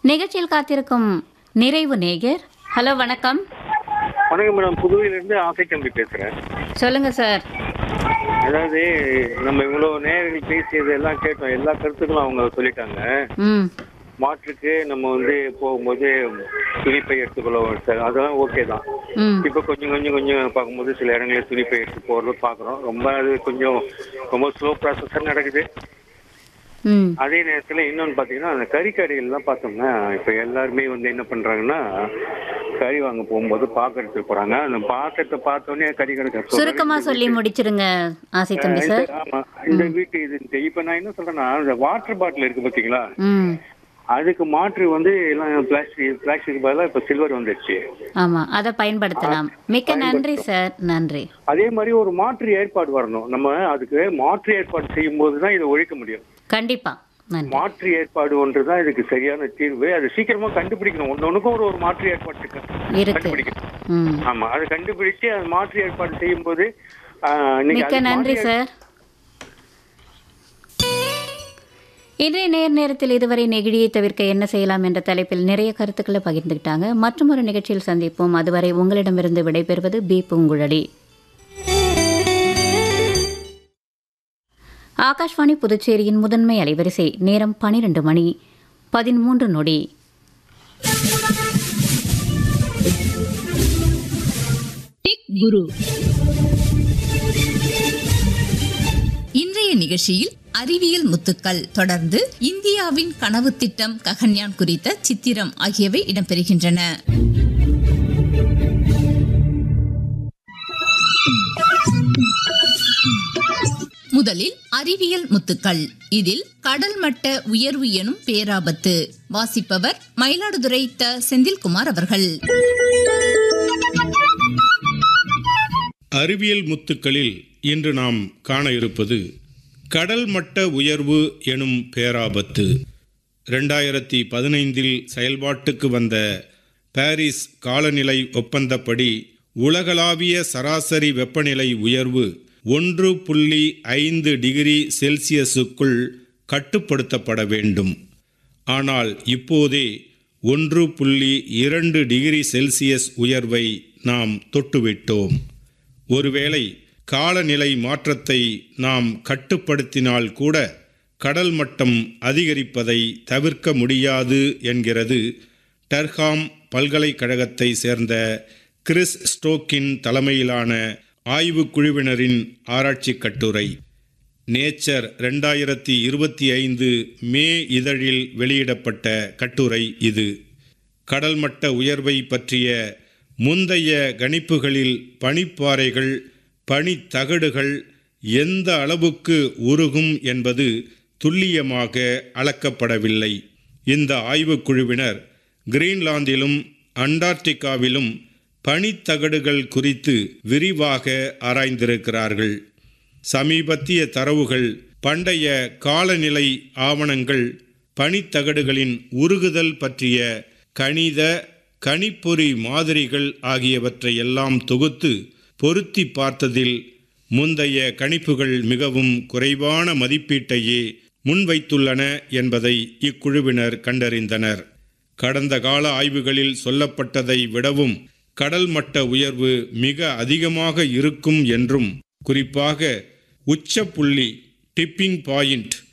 நிகழ்ச்சியில் காத்திருக்கும் நிறைவு நேயர் ஹலோ வணக்கம் வணக்கம் மேடம் புதுவையிலேருந்து ஆசை தம்பி பேசுகிறேன் சொல்லுங்க சார் அதாவது நம்ம இவ்வளோ நேரங்கள் பேசியது எல்லாம் கேட்டோம் எல்லா கருத்துக்களும் அவங்க சொல்லிட்டாங்க ம் மாற்றுக்கு நம்ம வந்து போகும்போது துணிப்பை எடுத்துக்கொள்ள சார் அதெல்லாம் ஓகே தான் ம் இப்போ கொஞ்சம் கொஞ்சம் கொஞ்சம் பார்க்கும்போது சில இடங்களில் துணிப்பை எடுத்து போகிறது பார்க்குறோம் ரொம்ப அது கொஞ்சம் ரொம்ப ஸ்லோ ப்ராசஸாக நடக்குது ம் அதே நேரத்தில் இன்னொன்று பார்த்தீங்கன்னா அந்த கறிக்கடைகள்லாம் பார்த்தோம்னா இப்போ எல்லாருமே வந்து என்ன பண்ணுறாங்கன்னா கறி வாங்க போகும்போது பாக்கிறதுக்கு போகிறாங்க அந்த பாத்திரத்தை பார்த்தோன்னே கறி கடை சுருக்கமா சொல்லி முடிச்சிருங்க ஆசை தம்பி சார் ஆமா இந்த வீட்டு இது இப்ப நான் என்ன சொல்றேன்னா இந்த வாட்டர் பாட்டில் இருக்கு பாத்தீங்களா ம் அதுக்கு மாற்று வந்து எல்லாம் பிளாஸ்டிக் பிளாஸ்டிக் பதிலாக இப்ப சில்வர் வந்துடுச்சு ஆமா அதை பயன்படுத்தலாம் மிக்க நன்றி சார் நன்றி அதே மாதிரி ஒரு மாற்று ஏற்பாடு வரணும் நம்ம அதுக்கு மாற்று ஏற்பாடு செய்யும் போது தான் இதை ஒழிக்க முடியும் கண்டிப்பா நன்றி மாற்று ஏற்பாடு ஒன்று தான் இதுக்கு சரியான தீர்வு அது சீக்கிரமா கண்டுபிடிக்கணும் ஒன்னொன்னுக்கும் ஒரு ஒரு மாற்று ஏற்பாடு இருக்கு. இருக்கு கண்டுபிடிக்கணும் ம் ஆமா அதை கண்டுபிடிச்சு அது மாற்று ஏற்பாடு செய்யும் போது ஆஹ், இன்னைக்கு மிக்க அது நன்றி மாற்று சார் இன்றைய நேர் நேரத்தில் இதுவரை நெகிழியை தவிர்க்க என்ன செய்யலாம் என்ற தலைப்பில் நிறைய கருத்துக்களை பகிர்ந்துக்கிட்டாங்க மற்றும் ஒரு நிகழ்ச்சியில் சந்திப்போம் அதுவரை உங்களிடமிருந்து விடைபெறுவது பி பூங்குழலி ஆகாஷ்வாணி புதுச்சேரியின் முதன்மை அலைவரிசை நேரம் பனிரெண்டு மணி பதிமூன்று நொடி டெக் குரு இன்றைய நிகழ்ச்சியில் அறிவியல் முத்துக்கள் தொடர்ந்து இந்தியாவின் கனவு திட்டம் ககன்யான் குறித்த சித்திரம் ஆகியவை இடம்பெறுகின்றன முதலில் அறிவியல் முத்துக்கள் இதில் கடல் மட்ட உயர்வு எனும் பேராபத்து வாசிப்பவர் மயிலாடுதுறை த செந்தில்குமார் அவர்கள் அறிவியல் முத்துக்களில் இன்று நாம் காண இருப்பது கடல் மட்ட உயர்வு எனும் பேராபத்து ரெண்டாயிரத்தி பதினைந்தில் செயல்பாட்டுக்கு வந்த பாரிஸ் காலநிலை ஒப்பந்தப்படி உலகளாவிய சராசரி வெப்பநிலை உயர்வு ஒன்று புள்ளி ஐந்து டிகிரி செல்சியஸுக்குள் கட்டுப்படுத்தப்பட வேண்டும் ஆனால் இப்போதே ஒன்று புள்ளி இரண்டு டிகிரி செல்சியஸ் உயர்வை நாம் தொட்டுவிட்டோம் ஒருவேளை காலநிலை மாற்றத்தை நாம் கட்டுப்படுத்தினால் கூட கடல் மட்டம் அதிகரிப்பதை தவிர்க்க முடியாது என்கிறது டர்ஹாம் பல்கலைக்கழகத்தை சேர்ந்த கிறிஸ் ஸ்டோக்கின் தலைமையிலான ஆய்வுக் குழுவினரின் ஆராய்ச்சி கட்டுரை நேச்சர் ரெண்டாயிரத்தி இருபத்தி ஐந்து மே இதழில் வெளியிடப்பட்ட கட்டுரை இது கடல் மட்ட உயர்வை பற்றிய முந்தைய கணிப்புகளில் பனிப்பாறைகள் பனித்தகடுகள் எந்த அளவுக்கு உருகும் என்பது துல்லியமாக அளக்கப்படவில்லை இந்த ஆய்வுக்குழுவினர் கிரீன்லாந்திலும் அண்டார்டிகாவிலும் பனித்தகடுகள் குறித்து விரிவாக ஆராய்ந்திருக்கிறார்கள் சமீபத்திய தரவுகள் பண்டைய காலநிலை ஆவணங்கள் பனித்தகடுகளின் உருகுதல் பற்றிய கணித கணிப்பொறி மாதிரிகள் ஆகியவற்றை எல்லாம் தொகுத்து பொருத்தி பார்த்ததில் முந்தைய கணிப்புகள் மிகவும் குறைவான மதிப்பீட்டையே முன்வைத்துள்ளன என்பதை இக்குழுவினர் கண்டறிந்தனர் கடந்த கால ஆய்வுகளில் சொல்லப்பட்டதை விடவும் கடல் மட்ட உயர்வு மிக அதிகமாக இருக்கும் என்றும் குறிப்பாக உச்சப்புள்ளி டிப்பிங் பாயிண்ட்